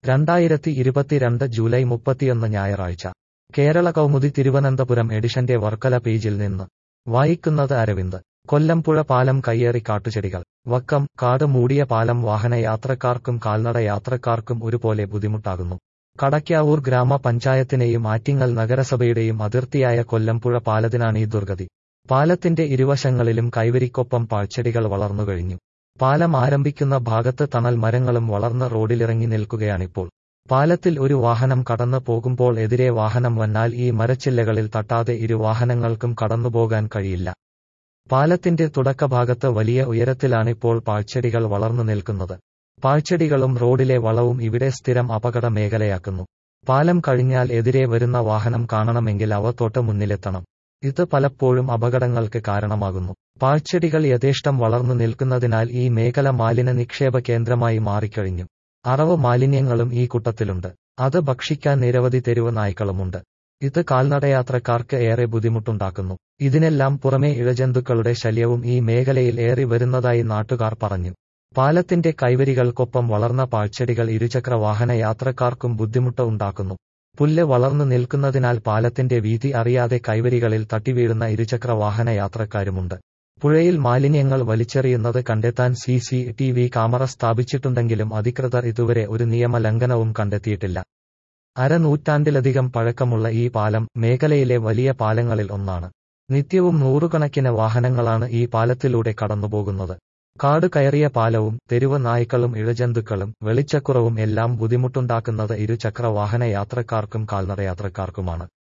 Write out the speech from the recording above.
രണ്ടായിരത്തി ഇരുപത്തിരണ്ട് ജൂലൈ മുപ്പത്തിയൊന്ന് ഞായറാഴ്ച കേരള കൗമുദി തിരുവനന്തപുരം എഡിഷന്റെ വർക്കല പേജിൽ നിന്ന് വായിക്കുന്നത് അരവിന്ദ് കൊല്ലംപുഴ പാലം കയ്യേറി കാട്ടുചെടികൾ വക്കം കാട് മൂടിയ പാലം വാഹനയാത്രക്കാർക്കും കാൽനട യാത്രക്കാർക്കും ഒരുപോലെ ബുദ്ധിമുട്ടാകുന്നു കടയ്ക്കാവൂർ ഗ്രാമപഞ്ചായത്തിനെയും ആറ്റിങ്ങൽ നഗരസഭയുടെയും അതിർത്തിയായ കൊല്ലംപുഴ പാലത്തിനാണ് ഈ ദുർഗതി പാലത്തിന്റെ ഇരുവശങ്ങളിലും കൈവരിക്കൊപ്പം പാഴ്ചെടികൾ വളർന്നുകഴിഞ്ഞു പാലം ആരംഭിക്കുന്ന ഭാഗത്ത് തണൽ മരങ്ങളും വളർന്ന് റോഡിലിറങ്ങി നിൽക്കുകയാണിപ്പോൾ പാലത്തിൽ ഒരു വാഹനം കടന്നു പോകുമ്പോൾ എതിരെ വാഹനം വന്നാൽ ഈ മരച്ചില്ലകളിൽ തട്ടാതെ ഇരു വാഹനങ്ങൾക്കും കടന്നുപോകാൻ കഴിയില്ല പാലത്തിന്റെ തുടക്കഭാഗത്ത് വലിയ ഉയരത്തിലാണിപ്പോൾ പാഴ്ചെടികൾ വളർന്നു നിൽക്കുന്നത് പാഴ്ചെടികളും റോഡിലെ വളവും ഇവിടെ സ്ഥിരം അപകട മേഖലയാക്കുന്നു പാലം കഴിഞ്ഞാൽ എതിരെ വരുന്ന വാഹനം കാണണമെങ്കിൽ അവ തൊട്ട് മുന്നിലെത്തണം ഇത് പലപ്പോഴും അപകടങ്ങൾക്ക് കാരണമാകുന്നു പാഴ്ചെടികൾ യഥേഷ്ടം വളർന്നു നിൽക്കുന്നതിനാൽ ഈ മേഖല മാലിന്യ നിക്ഷേപ കേന്ദ്രമായി മാറിക്കഴിഞ്ഞു അറവ് മാലിന്യങ്ങളും ഈ കൂട്ടത്തിലുണ്ട് അത് ഭക്ഷിക്കാൻ നിരവധി തെരുവ് നായ്ക്കളുമുണ്ട് ഇത് കാൽനടയാത്രക്കാർക്ക് ഏറെ ബുദ്ധിമുട്ടുണ്ടാക്കുന്നു ഇതിനെല്ലാം പുറമെ ഇഴജന്തുക്കളുടെ ശല്യവും ഈ മേഖലയിൽ ഏറി വരുന്നതായി നാട്ടുകാർ പറഞ്ഞു പാലത്തിന്റെ കൈവരികൾക്കൊപ്പം വളർന്ന പാഴ്ചെടികൾ ഇരുചക്ര വാഹന യാത്രക്കാർക്കും ബുദ്ധിമുട്ട് ഉണ്ടാക്കുന്നു പുല്ല് വളർന്നു നിൽക്കുന്നതിനാൽ പാലത്തിന്റെ വീതി അറിയാതെ കൈവരികളിൽ തട്ടിവീഴുന്ന ഇരുചക്ര വാഹന യാത്രക്കാരുമുണ്ട് പുഴയിൽ മാലിന്യങ്ങൾ വലിച്ചെറിയുന്നത് കണ്ടെത്താൻ C C T V camera സ്ഥാപിച്ചിട്ടുണ്ടെങ്കിലും അധികൃതർ ഇതുവരെ ഒരു നിയമലംഘനവും കണ്ടെത്തിയിട്ടില്ല അരനൂറ്റാണ്ടിലധികം പഴക്കമുള്ള ഈ പാലം മേഖലയിലെ വലിയ പാലങ്ങളിൽ ഒന്നാണ് നിത്യവും നൂറുകണക്കിന് വാഹനങ്ങളാണ് ഈ പാലത്തിലൂടെ കടന്നുപോകുന്നത് കാട് കയറിയ പാലവും തെരുവ് നായ്ക്കളും ഇഴജന്തുക്കളും വെളിച്ചക്കുറവും എല്ലാം ബുദ്ധിമുട്ടുണ്ടാക്കുന്നത് ഇരുചക്ര വാഹന യാത്രക്കാർക്കും കാൽനടയാത്രക്കാർക്കുമാണ്